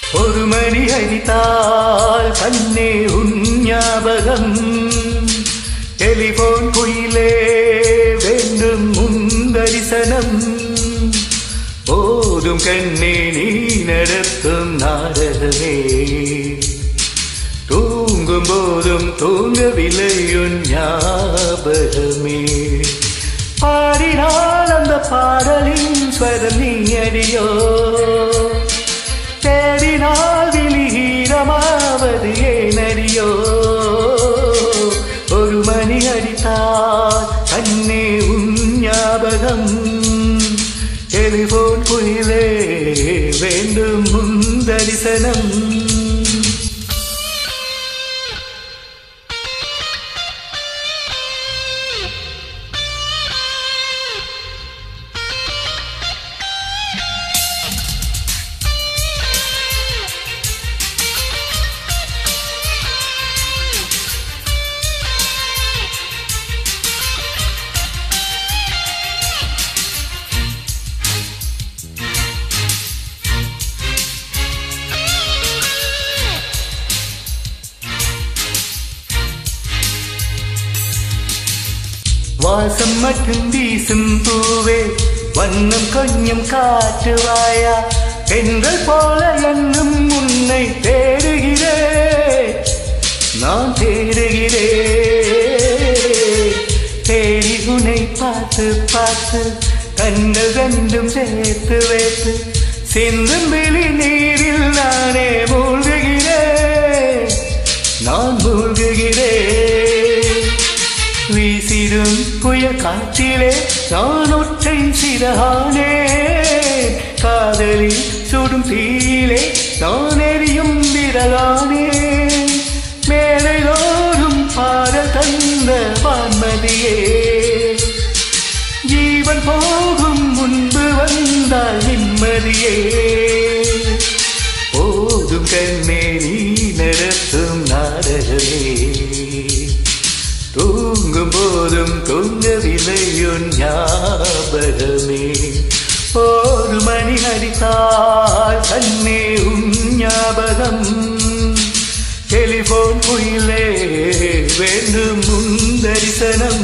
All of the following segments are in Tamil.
ஒரு மணி அடித்தால் கண்ணே உன் ஞாபகம் டெலிபோன் குயிலே வேண்டும் உன் தரிசனம் போதும் கண்ணே நீ நடத்தும் நாடகமே தூங்கும் போதும் தூங்கவில்லை உன் ஞாபகமே பாடினால் அந்த பாடலின் ஸ்வரம் நீ அடியோ தேடினால் விழிகீரமாவது ஏனடியோ ஒரு மணி அடித்தால் கண்ணே உன் ஞாபகம் டெலிபோன் குயிலே வேண்டும் உன் தரிசனம் வாசம் மட்டும் வீசும் பூவே வண்ணம் கொஞ்சம் காட்டுவாயா பெண்கள் போல என்னும் உன்னை தேடுகிறேன் நான் தேடுகிறேன் தேடி உன்னை பார்த்து பார்த்து கண்கள் ரெண்டும் சேர்த்து வைத்து சிந்தும் விழி நீரில் நானே மூழ்குகிறேன் நான் மூழ்குகிறேன் வீசிடும் புயல் காற்றிலே நான் ஒற்றை சிறகானே காதலில் சுடும் தீயிலே நான் எரியும் விரலானே மேலையோரும் பாடல் தந்த வான்மதியே ஜீவன் போகும் முன்பு வந்தால் நிம்மதியே போதும் கண்ணே நீ நடத்தும் நாடகமே தூங்கும் போதும் தூங்கவில்லை உன் ஞாபகமே ஒரு மணி அடித்தால் கண்ணே உன் ஞாபகம் டெலிபோன் குயிலே வேண்டும் உன் தரிசனம்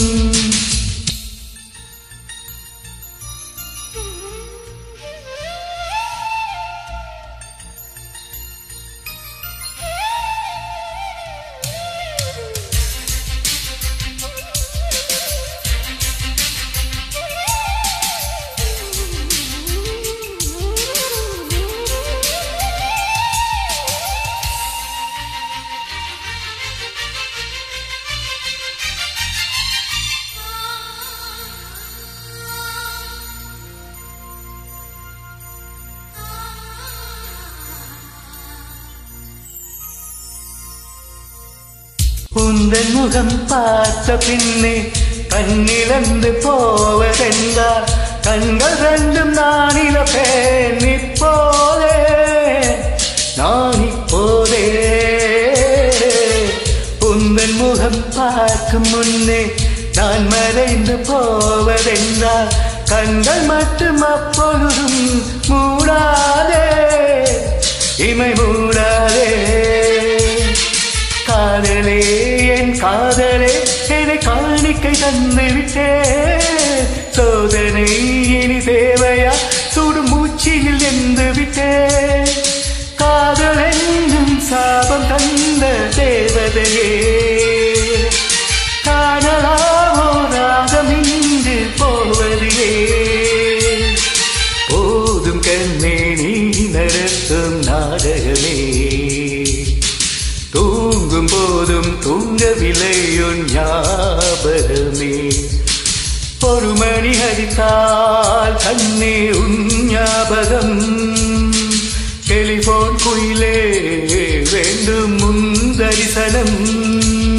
உந்தன் முகம் பார்த்த பின்னே கண்ணிழந்து போவதென்றால் கண்கள் ரெண்டும் நான் இழப்பேன் இப்போதே நான் இப்போதே உந்தன் முகம் பார்க்கும் முன்னே நான் மறைந்து போவதென்றால் கண்கள் மட்டும் அப்பொழுதும் மூடாதே இமை மூடாதே காதலே என் காதலே என்னை காணிக்கை தந்து விட்டே சோதனை இனி தேவையா சுடு மூச்சில் எந்து விட்டே காதல் என்னும் சாபம் தந்த தேவதையே காதலாவோ ராகம் இன்று போவதிலே போதும் கண்ணே நீ நடத்தும் நாடகமே தூங்கும் போதும் தூங்கவில்லை உன் ஞாபகமே ஒரு மணி அடித்தால் கண்ணே உன் ஞாபகம் டெலிபோன் குயிலே வேண்டும் முன் தரிசனம்